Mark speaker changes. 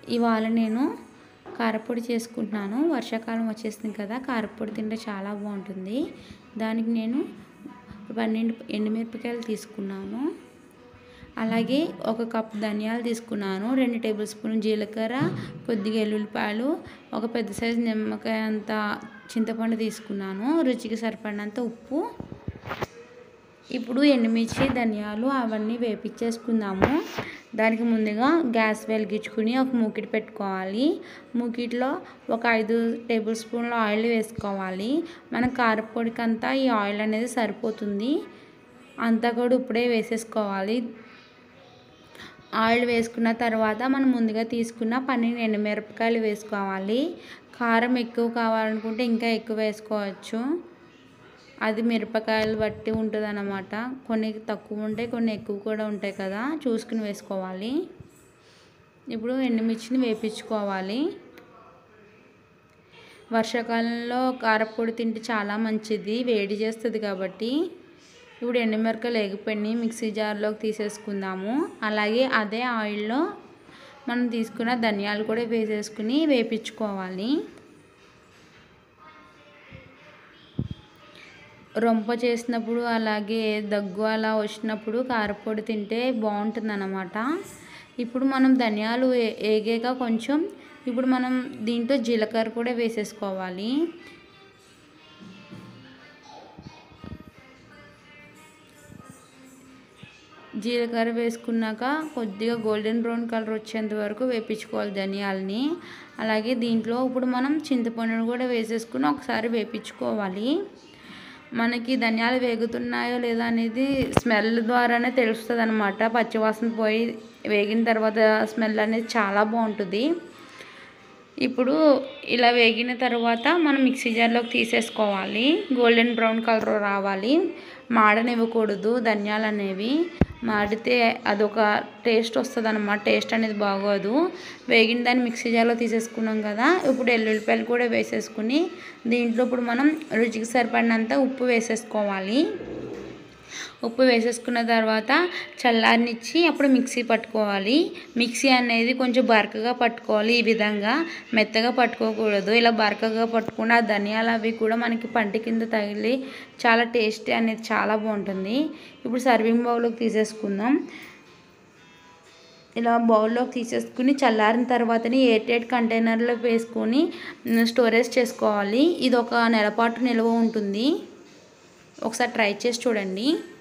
Speaker 1: ఇవాళ నేను కారపొడి చేసుకుంటున్నాను వర్షాకాలం వచ్చేసింది కదా కారపొడి తింటే చాలా బాగుంటుంది దానికి నేను పన్నెండు ఎండుమిరపకాయలు తీసుకున్నాను అలాగే ఒక కప్ ధనియాలు తీసుకున్నాను రెండు టేబుల్ స్పూన్ జీలకర్ర కొద్దిగా ఎల్లుల్లిపాయలు ఒక పెద్ద సైజు నిమ్మకాయ అంత చింతపండు తీసుకున్నాను రుచికి సరిపడినంత ఉప్పు ఇప్పుడు ఎండుమిర్చి ధనియాలు అవన్నీ వేపించేసుకుందాము దానికి ముందుగా గ్యాస్ వెలిగించుకుని ఒక మూకిటి పెట్టుకోవాలి మూకిట్లో ఒక ఐదు టేబుల్ స్పూన్ల ఆయిల్ వేసుకోవాలి మన కారపొడికి అంతా ఈ ఆయిల్ అనేది సరిపోతుంది అంతా కూడా ఇప్పుడే వేసేసుకోవాలి ఆయిల్ వేసుకున్న తర్వాత మనం ముందుగా తీసుకున్న పన్నెండు ఎండుమిరపకాయలు వేసుకోవాలి కారం ఎక్కువ కావాలనుకుంటే ఇంకా ఎక్కువ వేసుకోవచ్చు అది మిరపకాయలు బట్టి ఉంటుంది అన్నమాట కొన్ని తక్కువ ఉంటాయి కొన్ని ఎక్కువ కూడా ఉంటాయి కదా చూసుకుని వేసుకోవాలి ఇప్పుడు ఎండుమిర్చిని వేపించుకోవాలి వర్షాకాలంలో కారపొడి తింటే చాలా మంచిది వేడి చేస్తుంది కాబట్టి ఇప్పుడు ఎండుమిరపకాయలు ఎగిపోయినాయి మిక్సీ జార్లోకి తీసేసుకుందాము అలాగే అదే ఆయిల్లో మనం తీసుకున్న ధనియాలు కూడా వేసేసుకుని వేపించుకోవాలి రొంప చేసినప్పుడు అలాగే దగ్గు అలా వచ్చినప్పుడు కారపొడి తింటే బాగుంటుంది అన్నమాట ఇప్పుడు మనం ధనియాలు వేగాక కొంచెం ఇప్పుడు మనం దీంట్లో జీలకర్ర కూడా వేసేసుకోవాలి జీలకర్ర వేసుకున్నాక కొద్దిగా గోల్డెన్ బ్రౌన్ కలర్ వచ్చేంత వరకు వేపించుకోవాలి ధనియాలని అలాగే దీంట్లో ఇప్పుడు మనం చింతపండును కూడా వేసేసుకుని ఒకసారి వేపించుకోవాలి మనకి ధనియాలు వేగుతున్నాయో లేదా అనేది స్మెల్ ద్వారానే తెలుస్తుంది అనమాట పచ్చివాసన పోయి వేగిన తర్వాత స్మెల్ అనేది చాలా బాగుంటుంది ఇప్పుడు ఇలా వేగిన తర్వాత మనం మిక్సీ జార్లోకి తీసేసుకోవాలి గోల్డెన్ బ్రౌన్ కలర్ రావాలి మాడనివ్వకూడదు ధనియాలు అనేవి మాడితే అదొక టేస్ట్ వస్తుంది అనమాట టేస్ట్ అనేది బాగోదు వేగిన దాన్ని మిక్సీ జార్లో తీసేసుకున్నాం కదా ఇప్పుడు ఎల్లుల్లిపాయలు కూడా వేసేసుకుని దీంట్లో ఇప్పుడు మనం రుచికి సరిపడినంత ఉప్పు వేసేసుకోవాలి ఉప్పు వేసేసుకున్న తర్వాత చల్లారనిచ్చి అప్పుడు మిక్సీ పట్టుకోవాలి మిక్సీ అనేది కొంచెం బరకగా పట్టుకోవాలి ఈ విధంగా మెత్తగా పట్టుకోకూడదు ఇలా బరకగా పట్టుకున్న ధనియాలు అవి కూడా మనకి పంట కింద తగిలి చాలా టేస్టీ అనేది చాలా బాగుంటుంది ఇప్పుడు సర్వింగ్ బౌల్లోకి తీసేసుకుందాం ఇలా బౌల్లోకి తీసేసుకుని చల్లారిన తర్వాతని ఎయిట్ కంటైనర్లో వేసుకొని స్టోరేజ్ చేసుకోవాలి ఇది ఒక నెలపాటు నిల్వ ఉంటుంది ఒకసారి ట్రై చేసి చూడండి